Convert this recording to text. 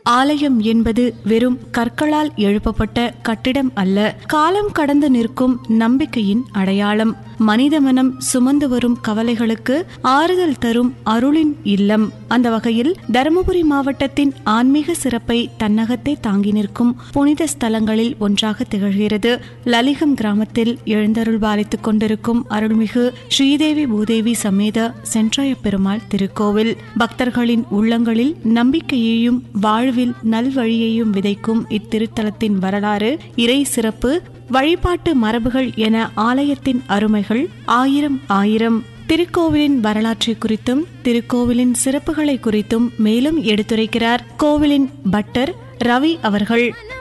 ஆலயம் என்பது வெறும் கற்களால் எழுப்பப்பட்ட கட்டிடம் அல்ல காலம் கடந்து நிற்கும் நம்பிக்கையின் அடையாளம் மனித மனம் சுமந்து வரும் கவலைகளுக்கு ஆறுதல் தரும் அருளின் இல்லம் அந்த வகையில் தருமபுரி மாவட்டத்தின் ஆன்மீக சிறப்பை தன்னகத்தே தாங்கி நிற்கும் புனித ஸ்தலங்களில் ஒன்றாக திகழ்கிறது லலிகம் கிராமத்தில் எழுந்தருள் பாலித்துக் கொண்டிருக்கும் அருள்மிகு ஸ்ரீதேவி பூதேவி சமேத சென்றாய பெருமாள் திருக்கோவில் பக்தர்களின் உள்ளங்களில் நம்பிக்கையையும் வாழ்வில் நல்வழியையும் விதைக்கும் இத்திருத்தலத்தின் வரலாறு இறை சிறப்பு வழிபாட்டு மரபுகள் என ஆலயத்தின் அருமைகள் ஆயிரம் ஆயிரம் திருக்கோவிலின் வரலாற்றை குறித்தும் திருக்கோவிலின் சிறப்புகளை குறித்தும் மேலும் எடுத்துரைக்கிறார் கோவிலின் பட்டர் ரவி அவர்கள்